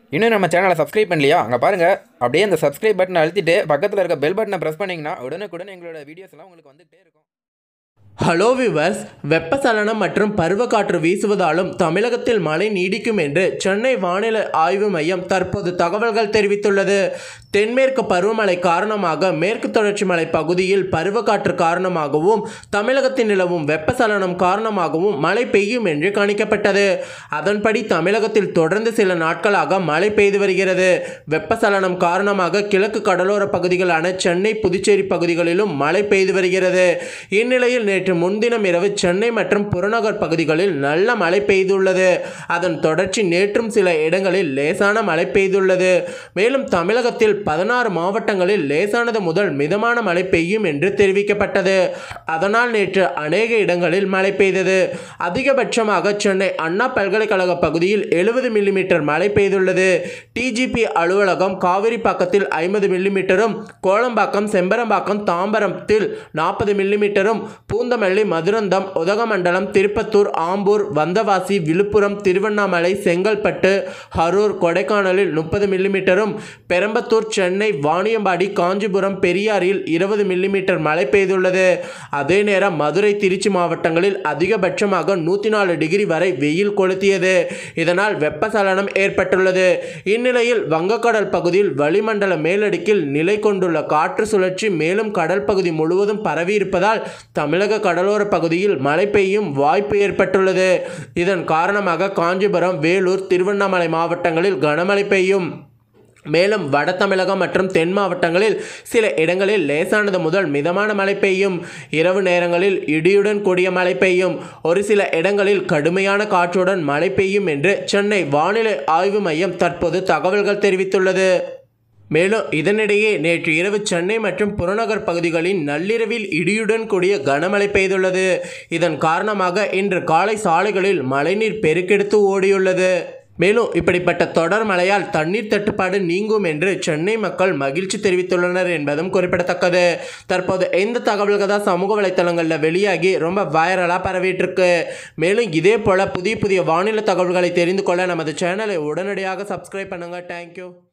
இன்னும் நம்ம சேனலை சப்ஸ்கிரைப் பண்ணலையா அங்கே பாருங்கள் அப்படியே அந்த சப்ஸ்கிரைப் பட்டனை அழுத்திட்டு பக்கத்தில் இருக்க பெல் பட்டனை ப்ரெஸ் பண்ணிங்கன்னா உடனுக்குடன் எங்களோட வீடியோஸ் எல்லாம் உங்களுக்கு வந்துகிட்டே இருக்கும் ஹலோ விவர்ஸ் வெப்பசலனம் மற்றும் பருவக்காற்று வீசுவதாலும் தமிழகத்தில் மழை நீடிக்கும் என்று சென்னை வானிலை ஆய்வு மையம் தற்போது தகவல்கள் தெரிவித்துள்ளது தென்மேற்கு பருவமழை காரணமாக மேற்கு தொடர்ச்சி மலை பகுதியில் பருவக்காற்று காரணமாகவும் தமிழகத்தில் நிலவும் வெப்பசலனம் காரணமாகவும் மழை பெய்யும் என்று கணிக்கப்பட்டது அதன்படி தமிழகத்தில் தொடர்ந்து சில நாட்களாக மழை பெய்து வருகிறது வெப்பசலனம் காரணமாக கிழக்கு கடலோர பகுதிகளான சென்னை புதுச்சேரி பகுதிகளிலும் மழை பெய்து வருகிறது இந்நிலையில் நேற்று முன்தினம் இரவு சென்னை மற்றும் புறநகர் பகுதிகளில் நல்ல மழை பெய்துள்ளது அதன் தொடர்ச்சி நேற்றும் சில இடங்களில் லேசான மழை பெய்துள்ளது மேலும் தமிழகத்தில் பதினாறு மாவட்டங்களில் லேசானது முதல் மிதமான மழை பெய்யும் என்று தெரிவிக்கப்பட்டது அதனால் நேற்று அநேக இடங்களில் மழை பெய்தது அதிகபட்சமாக சென்னை அண்ணா பல்கலைக்கழக பகுதியில் எழுபது மில்லிமீட்டர் மழை பெய்துள்ளது டிஜிபி அலுவலகம் காவிரிப்பாக்கத்தில் ஐம்பது மில்லிமீட்டரும் கோளம்பாக்கம் செம்பரம்பாக்கம் தாம்பரத்தில் நாற்பது மில்லிமீட்டரும் பூந்தமல்லி மதுரந்தம் உதகமண்டலம் திருப்பத்தூர் ஆம்பூர் வந்தவாசி விழுப்புரம் திருவண்ணாமலை செங்கல்பட்டு கரூர் கொடைக்கானலில் முப்பது மில்லிமீட்டரும் பெரம்பத்தூர் சென்னை வாணியம்பாடி காஞ்சிபுரம் பெரியாரில் இருபது மில்லிமீட்டர் மழை பெய்துள்ளது அதே நேரம் மதுரை திருச்சி மாவட்டங்களில் அதிகபட்சமாக நூற்றி நாலு டிகிரி வரை வெயில் கொளுத்தியது இதனால் வெப்பசலனம் ஏற்பட்டுள்ளது இந்நிலையில் வங்கக்கடல் பகுதியில் வளிமண்டல மேலடுக்கில் நிலை கொண்டுள்ள காற்று சுழற்சி மேலும் கடல் பகுதி முழுவதும் பரவியிருப்பதால் தமிழக கடலோர பகுதியில் மழை பெய்யும் வாய்ப்பு ஏற்பட்டுள்ளது இதன் காரணமாக காஞ்சிபுரம் வேலூர் திருவண்ணாமலை மாவட்டங்களில் கனமழை பெய்யும் மேலும் வட தமிழகம் மற்றும் தென் மாவட்டங்களில் சில இடங்களில் லேசானது முதல் மிதமான மழை பெய்யும் இரவு நேரங்களில் இடியுடன் கூடிய மழை பெய்யும் ஒரு சில இடங்களில் கடுமையான காற்றுடன் மழை பெய்யும் என்று சென்னை வானிலை ஆய்வு மையம் தற்போது தகவல்கள் தெரிவித்துள்ளது மேலும் இதனிடையே நேற்று இரவு சென்னை மற்றும் புறநகர் பகுதிகளின் நள்ளிரவில் இடியுடன் கூடிய கனமழை பெய்துள்ளது இதன் காரணமாக இன்று காலை சாலைகளில் மழைநீர் பெருக்கெடுத்து ஓடியுள்ளது மேலும் இப்படிப்பட்ட தொடர் மழையால் தண்ணீர் தட்டுப்பாடு நீங்கும் என்று சென்னை மக்கள் மகிழ்ச்சி தெரிவித்துள்ளனர் என்பதும் குறிப்பிடத்தக்கது தற்போது இந்த தகவல்கள் தான் சமூக வலைத்தளங்களில் வெளியாகி ரொம்ப வைரலாக பரவிட்டு இருக்கு மேலும் இதே போல் புதிய புதிய வானிலை தகவல்களை தெரிந்து கொள்ள நமது சேனலை உடனடியாக சப்ஸ்கிரைப் பண்ணுங்கள் தேங்க்யூ